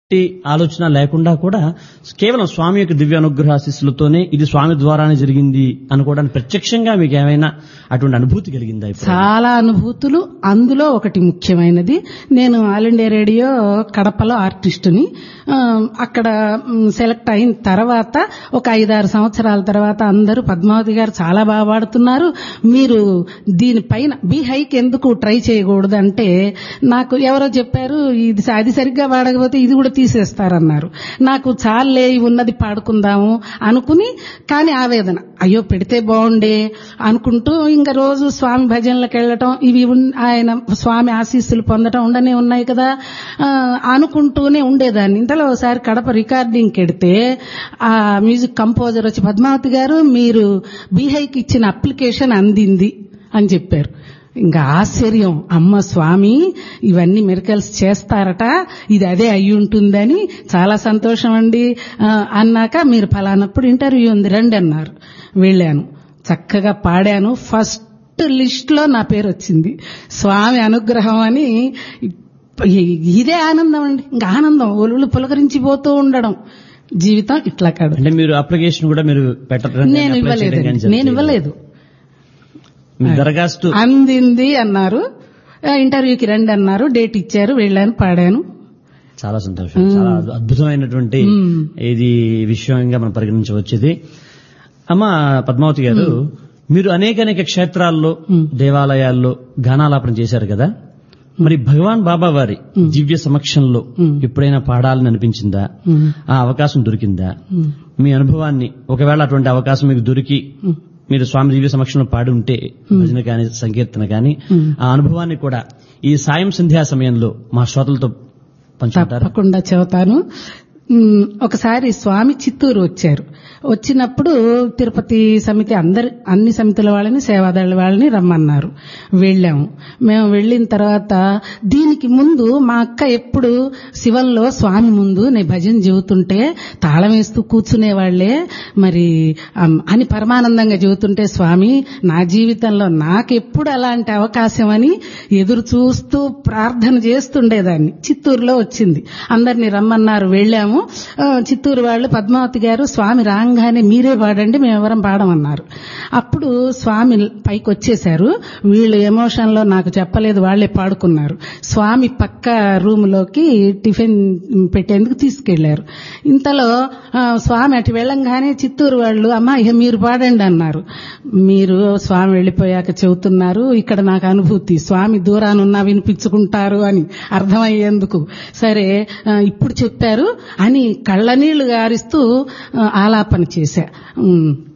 ఆలోచన లేకుండా కూడా కేవలం స్వామి యొక్క దివ్య అనుగ్రహ ఆశీస్సులతోనే ఇది స్వామి ద్వారానే జరిగింది అనుకోవడానికి ప్రత్యక్షంగా మీకు ఏమైనా అటువంటి అనుభూతి కలిగిందా ఇప్పుడు చాలా అనుభూతులు అందులో ఒకటి ముఖ్యమైనది నేను ఆల్ ఇండియా రేడియో కడపలో ఆర్టిస్టుని ఆ, అక్కడ మ్, సెలెక్ట్ అయిన తర్వాత ఒక ఐదారు సంవత్సరాల తర్వాత అందరూ పద్మావతి గారు చాలా బాగా పాడుతున్నారు మీరు దీనిపైన బీ హైక్ ఎందుకు ట్రై చేయకూడదు అంటే నాకు ఎవరో చెప్పారు ఇది అది సరిగ్గా పాడకపోతే ఇది కూడా తీసేస్తారన్నారు నాకు చాలే ఇవి ఉన్నది పాడుకుందాము అనుకుని కానీ ఆవేదన అయ్యో పెడితే బాగుండే అనుకుంటూ ఇంకా రోజు స్వామి భజనలకు వెళ్ళటం ఇవి ఉన్- ఆయన స్వామి ఆశీస్సులు పొందటం ఉండనే ఉన్నాయి కదా ఆ, అనుకుంటూనే ఉండేదాన్ని ఇంతలో ఒకసారి కడప రికార్డింగ్కి వెడితే ఆ మ్యూజిక్ కంపోజర్ వచ్చి పద్మావతి గారు మీరు బీహైకి ఇచ్చిన అప్లికేషన్ అందింది అని చెప్పారు ఇంకా ఆశ్చర్యం అమ్మ స్వామి ఇవన్నీ మెరికల్స్ చేస్తారట ఇది అదే అయి ఉంటుందని చాలా సంతోషం అండి ఆ, అన్నాక మీరు ఫలానప్పుడు ఇంటర్వ్యూ ఉంది రండి అన్నారు వెళ్ళాను చక్కగా పాడాను ఫస్ట్ లిస్ట్ లో నా పేరు వచ్చింది స్వామి అనుగ్రహం అని ఇ- ఇదే ఆనందం అండి ఇంకా ఆనందం ఒలువులు పులకరించిపోతూ ఉండడం జీవితం ఇట్లా కాదు అంటే మీరు అప్లికేషన్ కూడా మీరు పెట్టడం నేను ఇవ్వలేదు నేను ఇవ్వలేదు మీ దరఖాస్తు అందింది అన్నారు ఆ, ఇంటర్వ్యూకి రండి అన్నారు డేట్ ఇచ్చారు వెళ్ళాను పాడాను చాలా సంతోషం చాలా అద్భుతమైనటువంటి మ్మ్. ఇది విషయంగా మనం పరిగణించవచ్చుది అమ్మ పద్మావతి గారు మీరు అనేక అనేక క్షేత్రాల్లో మ్మ్. దేవాలయాల్లో గానాలాపన చేశారు కదా మరి భగవాన్ బాబా వారి దివ్య సమక్షంలో మ్మ్. ఎప్పుడైనా పాడాలని అనిపించిందా మ్మ్. ఆ అవకాశం దొరికిందా మ్మ్. మీ అనుభవాన్ని ఒకవేళ అటువంటి అవకాశం మీకు దొరికి మ్మ్. మీరు స్వామి దివ్య సమక్షంలో పాడి ఉంటే భజన కానీ సంకీర్తన కానీ మ్మ్. ఆ అనుభవాన్ని కూడా ఈ సాయం సంధ్యా సమయంలో మా శ్రోతలతో పంచుకుంటారా తప్పకుండా చెబుతాను ఉమ్, ఒకసారి స్వామి చిత్తూరు వచ్చారు వచ్చినప్పుడు తిరుపతి సమితి అందరి అన్ని సమితుల వాళ్ళని సేవాదళ వాళ్ళని రమ్మన్నారు వెళ్ళాము మేము వెళ్ళిన తర్వాత దీనికి ముందు మా అక్క ఎప్పుడు శివంలో స్వామి ముందు నేను భజన చెబుతుంటే తాళం వేస్తూ కూర్చునే వాళ్లే మరి అమ్, అని పరమానందంగా చెబుతుంటే స్వామి నా జీవితంలో నాకెప్పుడు అలాంటి అవకాశం అని ఎదురు చూస్తూ ప్రార్థన చేస్తుండేదాన్ని చిత్తూరులో వచ్చింది అందరినీ రమ్మన్నారు వెళ్ళాము ఆ, చిత్తూరు వాళ్ళు పద్మావతి గారు స్వామి రాగానే మీరే పాడండి మేము ఎవరం పాడమన్నారు అప్పుడు స్వామి పైకి వచ్చేశారు వీళ్ళు ఎమోషన్ లో నాకు చెప్పలేదు వాళ్లే పాడుకున్నారు స్వామి పక్క రూమ్ లోకి టిఫిన్ పెట్టేందుకు తీసుకెళ్లారు ఇంతలో ఆ, స్వామి అటు వెళ్ళంగానే చిత్తూరు వాళ్ళు అమ్మా ఇక మీరు పాడండి అన్నారు మీరు స్వామి వెళ్ళిపోయాక చెబుతున్నారు ఇక్కడ నాకు అనుభూతి స్వామి దూరానున్నా వినిపించుకుంటారు అని అర్థమయ్యేందుకు సరే ఆ, ఇప్పుడు చెప్పారు అని కళ్ళనీళ్లు గారిస్తూ ఆ, ఆలాపన చేశా ఉమ్,